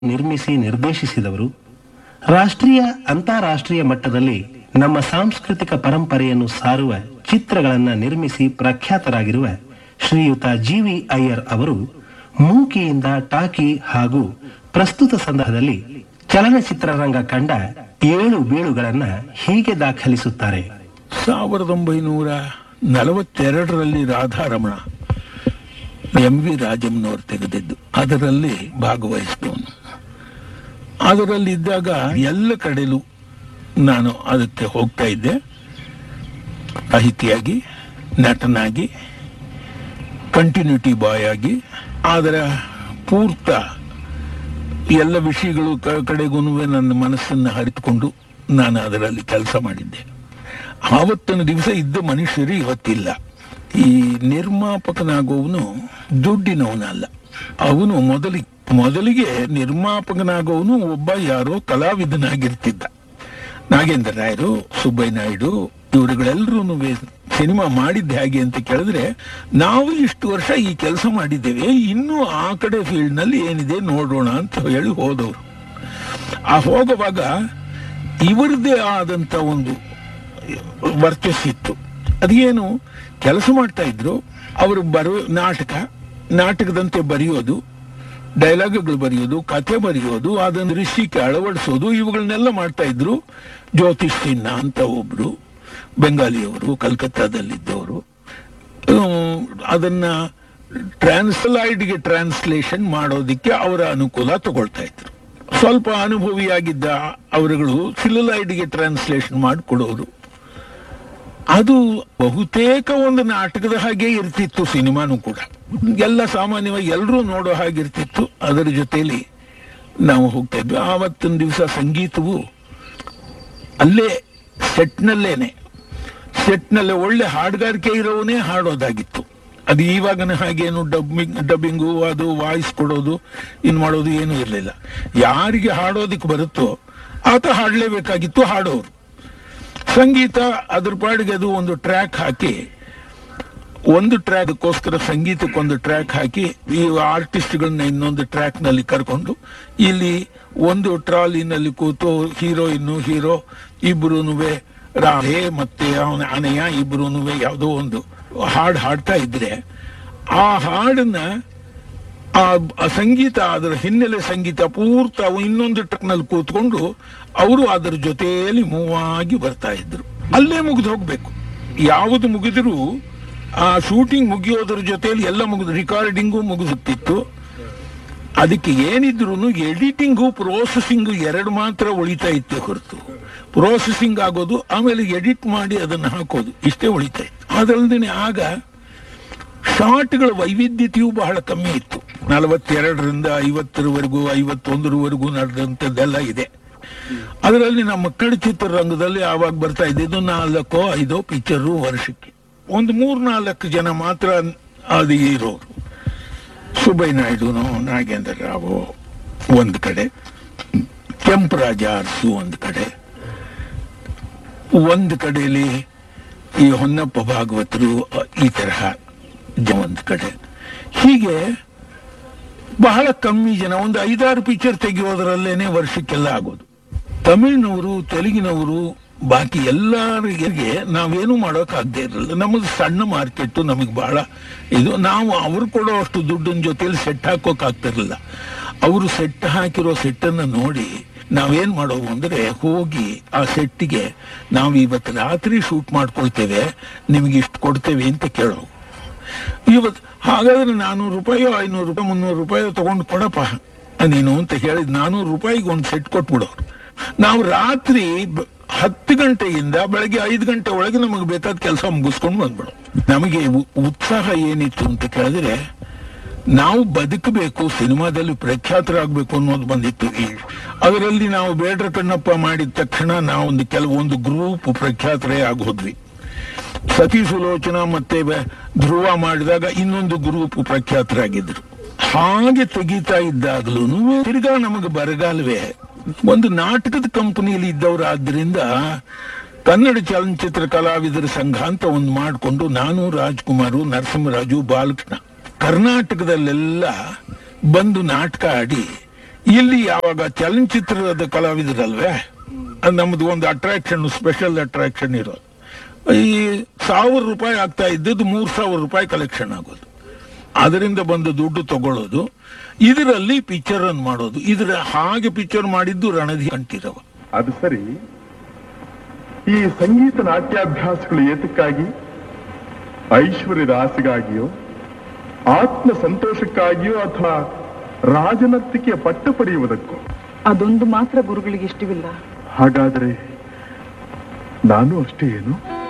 ನಿರ್ಮಿಸಿ ನಿರ್ದೇಶಿಸಿದವರು ರಾಷ್ಟ್ರೀಯ ಅಂತಾರಾಷ್ಟ್ರೀಯ ಮಟ್ಟದಲ್ಲಿ ನಮ್ಮ ಸಾಂಸ್ಕೃತಿಕ ಪರಂಪರೆಯನ್ನು ಸಾರುವ ಚಿತ್ರಗಳನ್ನು ನಿರ್ಮಿಸಿ ಪ್ರಖ್ಯಾತರಾಗಿರುವ ಶ್ರೀಯುತ ಜಿ ವಿ ಅಯ್ಯರ್ ಅವರು ಮೂಕಿಯಿಂದ ಟಾಕಿ ಹಾಗೂ ಪ್ರಸ್ತುತ ಸಂದರ್ಭದಲ್ಲಿ ಚಲನಚಿತ್ರರಂಗ ಕಂಡ ಏಳು ಬೀಳುಗಳನ್ನ ಹೀಗೆ ದಾಖಲಿಸುತ್ತಾರೆ ಸಾವಿರದ ಒಂಬೈನೂರ ನಲವತ್ತೆರಡರಲ್ಲಿ ರಾಧಾರಮಣ ಎಂ ವಿ ರಾಜಮ್ಮನವರು ತೆಗೆದಿದ್ದು ಅದರಲ್ಲಿ ಭಾಗವಹಿಸಿದವನು ಅದರಲ್ಲಿ ಇದ್ದಾಗ ಎಲ್ಲ ಕಡೆಲೂ ನಾನು ಅದಕ್ಕೆ ಹೋಗ್ತಾ ಇದ್ದೆ ಸಾಹಿತಿಯಾಗಿ ನಟನಾಗಿ ಕಂಟಿನ್ಯೂಟಿ ಬಾಯ್ ಆಗಿ ಅದರ ಪೂರ್ತ ಎಲ್ಲ ವಿಷಯಗಳು ಕ- ಕಡೆಗೂ ನನ್ನ ಮನಸ್ಸನ್ನು ಹರಿದುಕೊಂಡು ನಾನು ಅದರಲ್ಲಿ ಕೆಲಸ ಮಾಡಿದ್ದೆ ಆವತ್ತಿನ ದಿವಸ ಇದ್ದ ಮನುಷ್ಯರು ಇವತ್ತಿಲ್ಲ ಈ ನಿರ್ಮಾಪಕನಾಗುವವನು ದುಡ್ಡಿನವನಲ್ಲ ಅವನು ಮೊದಲಿಗೆ ಮೊದಲಿಗೆ ನಿರ್ಮಾಪಕನಾಗುವವನು ಒಬ್ಬ ಯಾರೋ ಕಲಾವಿದನಾಗಿರ್ತಿದ್ದ ನಾಗೇಂದ್ರ ರಾಯರು ಸುಬ್ಬಯ್ಯ ನಾಯ್ಡು ಇವರುಗಳೆಲ್ಲರೂ ಸಿನಿಮಾ ಮಾಡಿದ್ದೆ ಹೇಗೆ ಅಂತ ಕೇಳಿದ್ರೆ ನಾವು ಇಷ್ಟು ವರ್ಷ ಈ ಕೆಲಸ ಮಾಡಿದ್ದೇವೆ ಇನ್ನೂ ಆ ಕಡೆ ಫೀಲ್ಡ್ ನಲ್ಲಿ ಏನಿದೆ ನೋಡೋಣ ಅಂತ ಹೇಳಿ ಹೋದವರು ಆ ಹೋಗುವಾಗ ಇವರದೇ ಆದಂತ ಒಂದು ವರ್ಚಸ್ಸಿತ್ತು ಅದೇನು ಕೆಲಸ ಮಾಡ್ತಾ ಇದ್ರು ಅವರು ಬರೋ ನಾಟಕ ನಾಟಕದಂತೆ ಬರೆಯೋದು ಡೈಲಾಗ್ಗಳು ಬರೆಯೋದು ಕಥೆ ಬರೆಯೋದು ಅದನ್ನು ಋಷಿಗೆ ಅಳವಡಿಸೋದು ಇವುಗಳನ್ನೆಲ್ಲ ಮಾಡ್ತಾ ಇದ್ರು ಜ್ಯೋತಿಷ್ ಸಿನ್ಹಾ ಅಂತ ಒಬ್ರು ಬೆಂಗಾಲಿಯವರು ಕಲ್ಕತ್ತಾದಲ್ಲಿದ್ದವರು ಹ್ಮ್, ಅದನ್ನ ಟ್ರಾನ್ಸ್ಲೈಡ್ಗೆ ಟ್ರಾನ್ಸ್ಲೇಷನ್ ಮಾಡೋದಿಕ್ಕೆ ಅವರ ಅನುಕೂಲ ತಗೊಳ್ತಾ ಇದ್ರು ಸ್ವಲ್ಪ ಅನುಭವಿಯಾಗಿದ್ದ ಅವರುಗಳು ಸಿಲುಲೈಡ್ಗೆ ಟ್ರಾನ್ಸ್ಲೇಷನ್ ಮಾಡಿಕೊಡೋರು ಅದು ಬಹುತೇಕ ಒಂದು ನಾಟಕದ ಹಾಗೆ ಇರ್ತಿತ್ತು ಸಿನಿಮಾನು ಕೂಡ ಎಲ್ಲ ಸಾಮಾನ್ಯವಾಗಿ ಎಲ್ಲರೂ ನೋಡೋ ಹಾಗಿರ್ತಿತ್ತು ಅದರ ಜೊತೆಲಿ ನಾವು ಹೋಗ್ತಾ ಇದ್ವಿ ಆವತ್ತಿನ ದಿವಸ ಸಂಗೀತವು ಅಲ್ಲೇ ಸೆಟ್ನಲ್ಲೇನೆ ಸೆಟ್ನಲ್ಲೇ ಒಳ್ಳೆ ಹಾಡುಗಾರಿಕೆ ಇರೋವನೇ ಹಾಡೋದಾಗಿತ್ತು ಅದು ಇವಾಗಿನ ಹಾಗೇನು ಡಬ್ಬಿಂಗ್ ಡಬ್ಬಿಂಗು ಅದು ವಾಯ್ಸ್ ಕೊಡೋದು ಇನ್ ಮಾಡೋದು ಏನೂ ಇರಲಿಲ್ಲ ಯಾರಿಗೆ ಹಾಡೋದಕ್ಕೆ ಬರುತ್ತೋ ಆತ ಹಾಡಲೇಬೇಕಾಗಿತ್ತು ಹಾಡೋರು ಸಂಗೀತ ಅದ್ರ ಪಾಡಿಗೆ ಅದು ಒಂದು ಟ್ರ್ಯಾಕ್ ಹಾಕಿ ಒಂದು ಟ್ರ್ಯಾಕ್ಗೋಸ್ಕರ ಸಂಗೀತಕ್ಕೊಂದು ಟ್ರ್ಯಾಕ್ ಹಾಕಿ ಈ ಆರ್ಟಿಸ್ಟ್ಗಳನ್ನ ಇನ್ನೊಂದು ಟ್ರ್ಯಾಕ್ ನಲ್ಲಿ ಕರ್ಕೊಂಡು ಇಲ್ಲಿ ಒಂದು ಟ್ರಾಲಿನಲ್ಲಿ ಕೂತು ಹೀರೋಯಿನ್ ಹೀರೋ ಇಬ್ರುನುವೆ ರಾಧೆ ಮತ್ತೆ ಅವನ ಅನಯ ಇಬ್ರುನುವೆ ಯಾವುದೋ ಒಂದು ಹಾಡು ಹಾಡ್ತಾ ಇದ್ರೆ ಆ ಹಾಡನ್ನ ಆ ಆ ಸಂಗೀತ ಅದರ ಹಿನ್ನೆಲೆ ಸಂಗೀತ ಪೂರ್ತ ಅವು ಇನ್ನೊಂದು ಟ್ರಕ್ನಲ್ಲಿ ಕೂತ್ಕೊಂಡು ಅವರು ಅದರ ಜೊತೆಯಲ್ಲಿ ಮೂವ್ ಆಗಿ ಬರ್ತಾ ಇದ್ರು ಅಲ್ಲೇ ಮುಗಿದು ಹೋಗ್ಬೇಕು ಯಾವುದು ಮುಗಿದರೂ ಆ ಶೂಟಿಂಗ್ ಮುಗಿಯೋದ್ರ ಜೊತೆಯಲ್ಲಿ ಎಲ್ಲ ಮುಗಿದು ರಿಕಾರ್ಡಿಂಗು ಮುಗಿಸುತ್ತಿತ್ತು ಅದಕ್ಕೆ ಏನಿದ್ರು ಎಡಿಟಿಂಗು ಪ್ರೋಸೆಸಿಂಗು ಎರಡು ಮಾತ್ರ ಉಳಿತಾ ಇತ್ತು ಹೊರತು ಪ್ರೋಸೆಸಿಂಗ್ ಆಗೋದು ಆಮೇಲೆ ಎಡಿಟ್ ಮಾಡಿ ಅದನ್ನು ಹಾಕೋದು ಇಷ್ಟೇ ಉಳಿತಾ ಇತ್ತು ಅದಲ್ಲದೆ ಆಗ ಶಾಟ್ಗಳ ವೈವಿಧ್ಯತೆಯೂ ಬಹಳ ಕಮ್ಮಿ ಇತ್ತು ನಲವತ್ತೆರಡರಿಂದ ಐವತ್ತರವರೆಗೂ ಐವತ್ತೊಂದರವರೆಗೂ ನಡೆದಂಥದ್ದೆಲ್ಲ ಇದೆ ಅದರಲ್ಲಿ ನಮ್ಮ ಮಕ್ಕಳ ಚಿತ್ರರಂಗದಲ್ಲಿ ಆವಾಗ ಬರ್ತಾ ಇದ್ದಿದ್ದು ನಾಲ್ಕೋ ಐದೋ ಪಿಕ್ಚರು ವರ್ಷಕ್ಕೆ ಒಂದು ಮೂರ್ನಾಲ್ಕು ಜನ ಮಾತ್ರ ಅದು ಇರೋರು ಸುಬ್ಬಯ್ಯ ನಾಯ್ಡುನೋ ನಾಗೇಂದ್ರ ರಾವು ಒಂದು ಕಡೆ ಕೆಂಪರಾಜ ಅರಸು ಒಂದು ಕಡೆ ಒಂದು ಕಡೆಯಲ್ಲಿ ಈ ಹೊನ್ನಪ್ಪ ಭಾಗವತರು ಅ, ಈ ತರಹ ಜ ಒಂದು ಕಡೆ ಹೀಗೆ ಬಹಳ ಕಮ್ಮಿ ಜನ ಒಂದು ಐದಾರು ಪಿಕ್ಚರ್ ತೆಗೆಯೋದ್ರಲ್ಲೇನೆ ವರ್ಷಕ್ಕೆಲ್ಲ ಆಗೋದು ತಮಿಳ್ನವರು ತೆಲುಗಿನವರು ಬಾಕಿ ಎಲ್ಲರಿಗೆ ನಾವೇನು ಮಾಡೋಕ್ಕಾಗದೇ ಇರಲಿಲ್ಲ ನಮ್ಮದು ಸಣ್ಣ ಮಾರ್ಕೆಟ್ ನಮಗೆ ಬಹಳ ಇದು ನಾವು ಅವ್ರು ಕೊಡೋ ಅಷ್ಟು ದುಡ್ಡಿನ ಜೊತೆಲಿ ಸೆಟ್ ಹಾಕೋಕ್ಕಾಗ್ತಿರ್ಲಿಲ್ಲ ಅವರು ಸೆಟ್ ಹಾಕಿರೋ ಸೆಟ್ಟನ್ನು ನೋಡಿ ನಾವೇನ್ ಮಾಡೋವು ಅಂದ್ರೆ ಹೋಗಿ ಆ ಸೆಟ್ಟಿಗೆ ನಾವು ಇವತ್ತು ರಾತ್ರಿ ಶೂಟ್ ಮಾಡ್ಕೊಳ್ತೇವೆ ನಿಮಗೆ ಇಷ್ಟು ಕೊಡ್ತೇವೆ ಅಂತ ಕೇಳೋ ಇವತ್ತು ಹಾಗಾದ್ರೆ ನಾನೂರು ರೂಪಾಯಿ ಐನೂರು ರೂಪಾಯಿ ಮುನ್ನೂರು ರೂಪಾಯಿ ತಗೊಂಡು ಕೊಡಪ್ಪ ನೀನು ಅಂತ ಹೇಳಿದ್ ನಾನೂರು ರೂಪಾಯಿಗೆ ಒಂದು ಸೆಟ್ ಕೊಟ್ಬಿಡೋರು ನಾವು ರಾತ್ರಿ ಬ- ಹತ್ತು ಗಂಟೆಯಿಂದ ಬೆಳಗ್ಗೆ ಐದು ಗಂಟೆ ಒಳಗೆ ನಮಗೆ ಬೇಕಾದ ಕೆಲಸ ಮುಗಿಸ್ಕೊಂಡು ಬಂದ್ಬಿಡೋ ನಮಗೆ ಉ- ಉತ್ಸಾಹ ಏನಿತ್ತು ಅಂತ ಕೇಳಿದ್ರೆ ನಾವು ಬದುಕಬೇಕು ಸಿನಿಮಾದಲ್ಲಿ ಪ್ರಖ್ಯಾತರಾಗಬೇಕು ಅನ್ನೋದು ಬಂದಿತ್ತು ಈ ಅದರಲ್ಲಿ ನಾವು ಬೇಡ್ರ ಕಣ್ಣಪ್ಪ ಮಾಡಿದ ತಕ್ಷಣ ನಾವೊಂದು ಕೆಲವೊಂದು ಗ್ರೂಪ್ ಪ್ರಖ್ಯಾತರೇ ಆಗೋದ್ವಿ ಸತಿ ಸುಲೋಚನ ಮತ್ತೆ ಬ- ಧ್ರುವ ಮಾಡಿದಾಗ ಇನ್ನೊಂದು ಗ್ರೂಪ್ ಪ್ರಖ್ಯಾತರಾಗಿದ್ರು ಹಾಗೆ ತೆಗಿತಾ ಇದ್ದಾಗಲೂ ತಿರ್ಗಾ ನಮಗೆ ಬರಗಾಲವೇ ಒಂದು ನಾಟಕದ ಕಂಪನಿಯಲ್ಲಿ ಇದ್ದವರಾದ್ರಿಂದ ಕನ್ನಡ ಚಲನಚಿತ್ರ ಕಲಾವಿದರ ಸಂಘ ಅಂತ ಒಂದು ಮಾಡಿಕೊಂಡು ನಾನು ರಾಜ್ಕುಮಾರು ನರಸಿಂಹರಾಜು ಬಾಲಕೃಷ್ಣ ಕರ್ನಾಟಕದಲ್ಲೆಲ್ಲ ಬಂದು ನಾಟಕ ಆಡಿ ಇಲ್ಲಿ ಯಾವಾಗ ಚಲನಚಿತ್ರದ ಕಲಾವಿದರಲ್ವೇ ಅದು ನಮ್ದು ಒಂದು ಅಟ್ರಾಕ್ಷನ್ ಸ್ಪೆಷಲ್ ಅಟ್ರಾಕ್ಷನ್ ಇರೋದು ಈ ಸಾವಿರ ರೂಪಾಯಿ ಆಗ್ತಾ ಇದ್ದದ್ದು ಮೂರ್ ಸಾವಿರ ರೂಪಾಯಿ ಕಲೆಕ್ಷನ್ ಆಗೋದು ಅದರಿಂದ ಬಂದ ದುಡ್ಡು ತಗೊಳ್ಳೋದು ಇದರಲ್ಲಿ ಪಿಕ್ಚರ್ ಅನ್ನು ಮಾಡೋದು ಇದರ ಹಾಗೆ ಪಿಕ್ಚರ್ ಮಾಡಿದ್ದು ರಣಧಿ ಕಂಠೀರವ ಅದು ಸರಿ ಈ ಸಂಗೀತ ನಾಟ್ಯಾಭ್ಯಾಸಗಳು ಏತಕ್ಕಾಗಿ ಐಶ್ವರ್ಯದ ಆಸೆಗಾಗಿಯೋ ಆತ್ಮ ಸಂತೋಷಕ್ಕಾಗಿಯೋ ಅಥವಾ ರಾಜನರ್ತಿಕೆಯ ಪಟ್ಟ ಪಡೆಯುವುದಕ್ಕೋ ಅದೊಂದು ಮಾತ್ರ ಗುರುಗಳಿಗೆ ಇಷ್ಟವಿಲ್ಲ ಹಾಗಾದರೆ ನಾನು ಅಷ್ಟೇ ಏನು